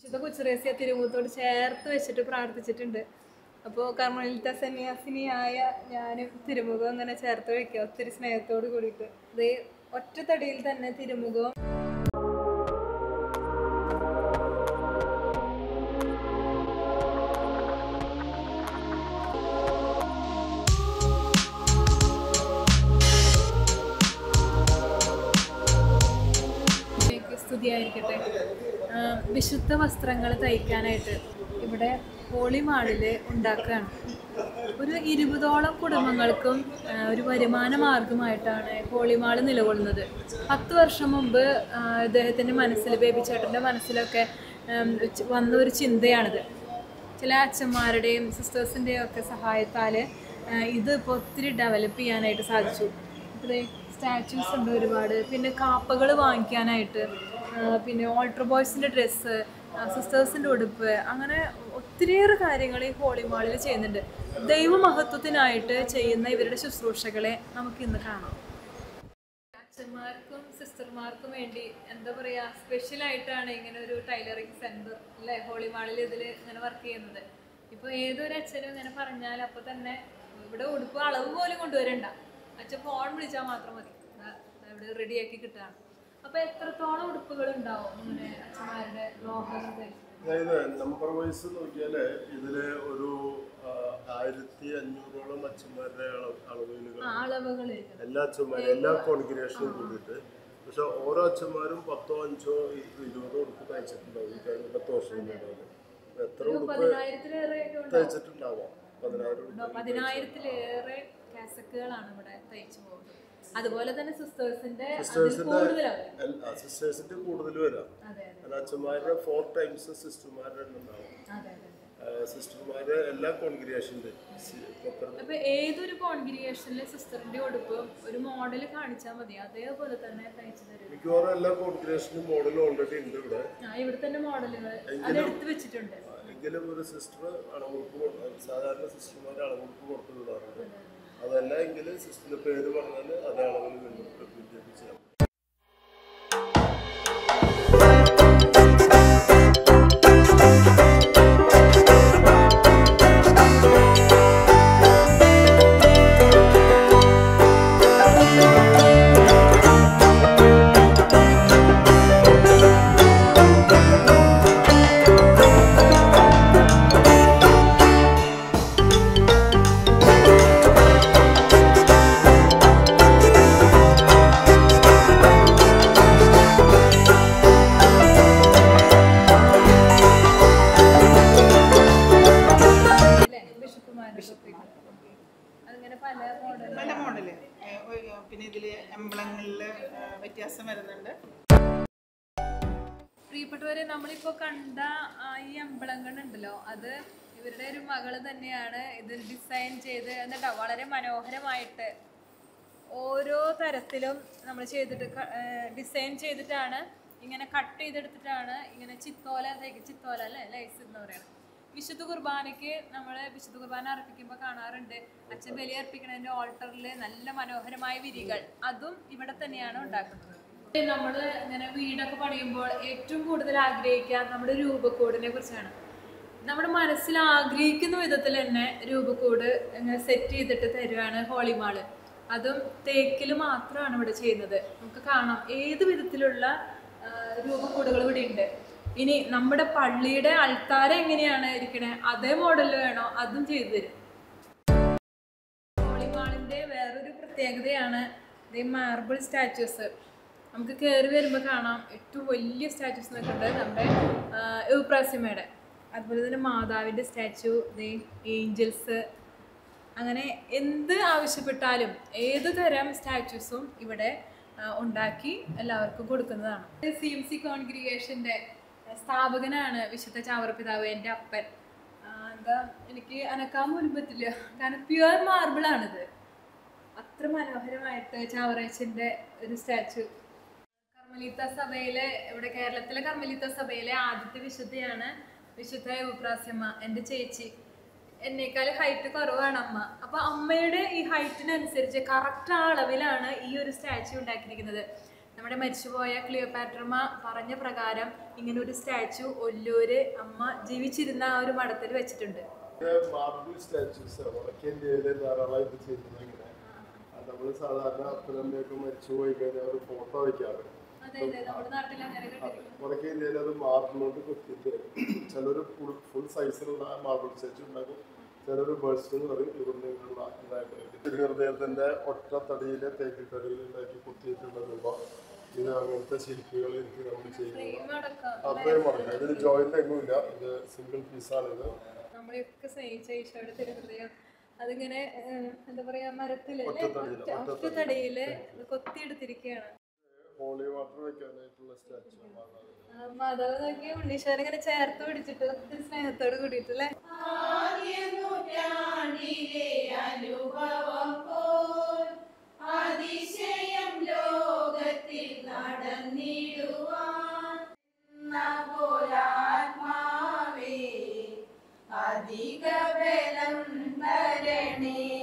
വിശുദ്ധ കൊച്ചുറേസ്യ തിരുമുഖത്തോട് ചേർത്ത് വെച്ചിട്ട് പ്രാർത്ഥിച്ചിട്ടുണ്ട് അപ്പോൾ കർമ്മലിത്ത സന്യാസിനിയായ ഞാനും തിരുമുഖം അങ്ങനെ ചേർത്ത് വെക്കുക ഒത്തിരി സ്നേഹത്തോട് കൂടിയിട്ട് ഇത് ഒറ്റത്തടിയിൽ തന്നെ തിരുമുഖം ദൈവത്തിലേക്ക് സ്തുതിയായിരിക്കട്ടെ ആ, വിശുദ്ധ വസ്ത്രങ്ങൾ തയ്ക്കാനായിട്ട് ഇവിടെ ഹോളി മാളിൽ ഉണ്ടാക്കുകയാണ് ഒരു ഇരുപതോളം കുടുംബങ്ങൾക്കും ആ, ഒരു വരുമാന മാർഗമായിട്ടാണ് ഹോളി മാള് നിലകൊള്ളുന്നത് പത്ത് വർഷം മുമ്പ് ആ, ഇദ്ദേഹത്തിൻ്റെ മനസ്സിൽ ബേബി ചേട്ടൻ്റെ മനസ്സിലൊക്കെ ഉം, ച് വന്ന ഒരു ചിന്തയാണിത് ചില അച്ഛന്മാരുടെയും സിസ്റ്റേഴ്സിൻ്റെയും ഒക്കെ സഹായത്താൽ ഇത് ഇപ്പോൾ ഒത്തിരി ഡെവലപ്പ് ചെയ്യാനായിട്ട് സാധിച്ചു ഇപ്പോൾ സ്റ്റാച്യൂസ് ഉണ്ട് ഒരുപാട് പിന്നെ കാപ്പകൾ വാങ്ങിക്കാനായിട്ട് ആ, പിന്നെ ഓൾട്ടർ ബോയ്സിൻ്റെ ഡ്രസ്സ് സിസ്റ്റേഴ്സിൻ്റെ ഉടുപ്പ് അങ്ങനെ ഒത്തിരിയേറെ കാര്യങ്ങൾ ഈ ഹോളി മാളിൽ ചെയ്യുന്നുണ്ട് ദൈവമഹത്വത്തിനായിട്ട് ചെയ്യുന്ന ഇവരുടെ ശുശ്രൂഷകളെ നമുക്ക് ഇന്ന് കാണാം അച്ഛന്മാർക്കും സിസ്റ്റർമാർക്കും വേണ്ടി എന്താ പറയാ സ്പെഷ്യൽ ആയിട്ടാണ് ഇങ്ങനെ ഒരു ടൈലറിങ് സെന്റർ അല്ലെ ഹോളി മാളിൽ ഇതിൽ ഇങ്ങനെ വർക്ക് ചെയ്യുന്നത് ഇപ്പൊ ഏതൊരു അച്ഛനും ഇങ്ങനെ പറഞ്ഞാൽ അപ്പൊ തന്നെ ഇവിടെ ഉടുപ്പ് അളവ് പോലും കൊണ്ടുവരണ്ട അച്ഛൻ ഫോൺ വിളിച്ചാൽ മാത്രം മതി ദാ ഇവിടെ റെഡിയാക്കി കിട്ടുകയാണ് അപ്പൊ എത്രത്തോളം ഉടുപ്പുകൾ ഉണ്ടാവും ഇങ്ങനെ അച്ഛന്മാരുടെ ലോഹത്തിൽ അതായത് നമ്പർ വൈസ് നോക്കിയാല് ഇതില് ഒരു ആ, ആയിരത്തി അഞ്ഞൂറോളം അച്ഛന്മാരുടെ അളവ് അളവുകൾ ആ അളവുകൾ എല്ലാ അച്ഛന്മാരും എല്ലാ കോൺഗ്രിഗേഷനും കൂടിയിട്ട് പക്ഷെ ഓരോ അച്ഛന്മാരും പത്തോ അഞ്ചോ ഇ- ഇരുപതോ ഉടുപ്പ് തയ്ച്ചിട്ടുണ്ടാവും ഈ കഴിഞ്ഞ പത്ത് വർഷത്തിനിടയിൽ എത്ര ഉടുപ്പ് പതിനായിരത്തിലേറെയൊക്കെ ഉണ്ടാവും തയ്ച്ചിട്ടുണ്ടാവാം പതിനായിരം ഉടുപ്പ് ഉണ്ടോ? പതിനായിരത്തിലേറെ കാസക്കുകളാണ് ഇവിടെ തയ്ച്ചു പോകുന്നത് അതുപോലെ തന്നെ സിസ്റ്റേഴ്സിന്റെ അതിൽ കൂടുതലാണ് സിസ്റ്റേഴ്സിന്റെ കൂടുതൽ വരാം അതെ അതെ അല്ല അച്ഛന്മാരുടെ ഫോർ ടൈംസ് സിസ്റ്റർമാരുടെ എണ്ണം ഉണ്ടാവും അതെ അതെ സിസ്റ്റർമാരുടെ എല്ലാ കോൺഗ്രിഗേഷൻ്റെ അപ്പൊ ഏതൊരു കോൺഗ്രിഗേഷനിലെ സിസ്റ്ററിന്റെ ഉടുപ്പ് ഒരു മോഡൽ കാണിച്ചാൽ മതി അതേപോലെ തന്നെ തയ്ച്ചു തരും മിക്കവാറും എല്ലാ കോൺഗ്രിഗേഷനും മോഡൽ ഓൾറെഡി ഉണ്ട് ഇവിടെ ആ ഇവിടെ തന്നെ മോഡലുകൾ അതെടുത്ത് വെച്ചിട്ടുണ്ട് എങ്കിലും ഒരു സിസ്റ്റർ അളവുറുപ്പ് കൊടു- സാധാരണ സിസ്റ്റർമാർ അളവുറുപ്പ് കൊടുത്തു വിടാറുണ്ട് അതല്ല എങ്കിൽ സിസ്റ്ററിന്റെ പേര് പറഞ്ഞാൽ അതേ അളവിൽ നിന്ന് റിപ്പീറ്റ് ചെയ്യാം അല്ലേ ബിഷപ്പുമാരുടെ തൊപ്പികൾ. അതിങ്ങനെ പല മോഡൽ പല മോഡല് ഏഹ് ഒരു- പിന്നെ ഇതിൽ എംബ്ലങ്ങളിൽ വ്യത്യാസം വരുന്നുണ്ട് പ്രിയപ്പെട്ടവരെ നമ്മളിപ്പോ കണ്ട ആ, ഈ അമ്പളങ്ങൾ ഉണ്ടല്ലോ അത് ഇവരുടെ ഒരു മകള് തന്നെയാണ് ഇത് ഡിസൈൻ ചെയ്ത് എന്നിട്ടോ വളരെ മനോഹരമായിട്ട് ഓരോ തരത്തിലും നമ്മൾ ചെയ്തിട്ട് ഡിസൈൻ ചെയ്തിട്ടാണ് ഇങ്ങനെ കട്ട് ചെയ്തെടുത്തിട്ടാണ് ഇങ്ങനെ ചിത്തോല തയ്ക്ക- ചിത്തോല അല്ലേ ലൈസ് എന്ന് പറയുന്നത് വിശുദ്ധ കുർബാനയ്ക്ക് നമ്മൾ വിശുദ്ധ കുർബാന അർപ്പിക്കുമ്പോൾ കാണാറുണ്ട് അച്ഛൻ ബലി അർപ്പിക്കണതിൻ്റെ ഓൾട്ടറിൽ നല്ല മനോഹരമായ വിരികൾ അതും ഇവിടെ തന്നെയാണ് ഉണ്ടാക്കുന്നത് നമ്മൾ ഇങ്ങനെ വീടൊക്കെ പണിയുമ്പോൾ ഏറ്റവും കൂടുതൽ ആഗ്രഹിക്കുക നമ്മുടെ രൂപക്കോടിനെ കുറിച്ചാണ് നമ്മുടെ മനസ്സിൽ ആഗ്രഹിക്കുന്ന വിധത്തിൽ തന്നെ രൂപക്കൂട് ഇങ്ങനെ സെറ്റ് ചെയ്തിട്ട് തരുവാണ് ഹോളിമാള് അതും തേക്കിൽ മാത്രമാണ് ഇവിടെ ചെയ്യുന്നത് നമുക്ക് കാണാം ഏത് വിധത്തിലുള്ള ആ, രൂപക്കൂടുകൾ ഇവിടെ ഉണ്ട് ഇനി നമ്മുടെ പള്ളിയുടെ അൾത്താര എങ്ങനെയാണ് ഇരിക്കണേ അതേ മോഡലിൽ വേണോ അതും ചെയ്തു തരും ഹോളിമാളിന്റെ വേറൊരു പ്രത്യേകതയാണ് ഈ മാർബിൾ സ്റ്റാച്യൂസ് നമുക്ക് കയറി വരുമ്പോൾ കാണാം ഏറ്റവും വലിയ സ്റ്റാച്യൂസ് നിൽക്കുന്നത് നമ്മുടെ യുപ്രാസിമയുടെ അതുപോലെ തന്നെ മാതാവിൻ്റെ സ്റ്റാച്ചു ദേ ഏഞ്ചൽസ് അങ്ങനെ എന്ത് ആവശ്യപ്പെട്ടാലും ഏത് തരം സ്റ്റാച്യൂസും ഇവിടെ ആ, ഉണ്ടാക്കി എല്ലാവർക്കും കൊടുക്കുന്നതാണ് സി എം സി കോൺഗ്രിഗേഷൻ്റെ സ്ഥാപകനാണ് വിശുദ്ധ ചാവറപിതാവ് എൻ്റെ അപ്പൻ ആ, എന്താ എനിക്ക് അനക്കാൻ പോലും പറ്റില്ല കാരണം പ്യുവർ മാർബിൾ ആണിത് അത്ര മനോഹരമായിട്ട് ചാവറേച്ചൻ്റെ ഒരു സ്റ്റാച്ചു കർമ്മലീത്ത സഭയിലെ ഇവിടെ കേരളത്തിലെ കർമ്മലീത്ത സഭയിലെ ആദ്യത്തെ വിശുദ്ധയാണ് വിശുദ്ധ യുപ്രാസ്യമ്മ എൻ്റെ ചേച്ചി എന്നേക്കാൾ ഹൈറ്റ് കുറവാണ് അമ്മ അപ്പൊ അമ്മയുടെ ഈ ഹൈറ്റിനനുസരിച്ച് കറക്റ്റ് ആ അളവിലാണ് ഈ ഒരു സ്റ്റാച്ചു ഉണ്ടാക്കിയിരിക്കുന്നത് നമ്മുടെ മരിച്ചുപോയ ക്ലിയോപാട്രമ പറഞ്ഞ പ്രകാരം ഇങ്ങനെ ഒരു സ്റ്റാച്ചു ഒല്ലൂര് അമ്മ ജീവിച്ചിരുന്ന ആ ഒരു മഠത്തിൽ വെച്ചിട്ടുണ്ട് മാർബിൾ സ്റ്റാച്യൂസ് വടക്കേ ഇന്ത്യയില് ധാരാളം ഇത് ചെയ്യുന്നത് ഇങ്ങനെ നമ്മൾ സാധാരണ അപ്പനമ്മയൊക്കെ മരിച്ചു പോയി കഴിഞ്ഞാൽ ഒരു ഫോട്ടോ വയ്ക്കാറ് അതെ അതെ നമ്മുടെ നാട്ടിൽ അങ്ങനെ അതെ. വടക്കേ ഇന്ത്യയിൽ അത് മാർബിൾ കൊണ്ട് കൊത്തിയിട്ട് ചിലർ ഫുൾ ഫുൾ സൈസിലുള്ള മാർബിൾ സ്റ്റാച്ചു ഉണ്ടാക്കും ചിലർ ബേഴ്സ്റ്റ് എന്ന് പറയും ഇവിടുന്ന് ഇങ്ങനെയുള്ള ഇതായിട്ട് തിരുഹൃദയത്തിന്റെ ഒറ്റത്തടിയിലെ തേക്കിത്തടിയിൽ ഉണ്ടാക്കി കുത്തിയിട്ടുള്ള രൂപ ഇത് അങ്ങനത്തെ ശില്പികൾ എനിക്ക് നമ്മൾ ചെയ്യുന്നത് ഫ്രെയിമടക്കം അത്രയും മടങ്ങി ഇതിൽ ജോയിന്റ് എങ്ങും ഇല്ല ഇത് സിംഗിൾ പീസാണ് ഇത് നമ്മളെയൊക്കെ സ്നേഹിച്ച ഈശോയുടെ തിരുഹൃദയം അതിങ്ങനെ ഏഹ്, എന്താ പറയാ മരത്തിലല്ലേ ഒറ്റത്തടിയില്, ഒറ്റ- ഒറ്റത്തടിയില് കൊത്തിയെടുത്തിരിക്കുകയാണ് ഹോളി വാട്ടർ വെക്കാനായിട്ടുള്ള സ്റ്റാച്ചു ആ മാതാവ് നോക്കി ഉണ്ണീശ്വരൻ ഇങ്ങനെ ചേർത്ത് പിടിച്ചിട്ട് ഒത്തിരി സ്നേഹത്തോട് കൂടിയിട്ടല്ലേ അതിശയം ലോകത്തിൽ നടന്നിടുവാൻ പോലാത്മാവേ അധിക ബലം തരണേ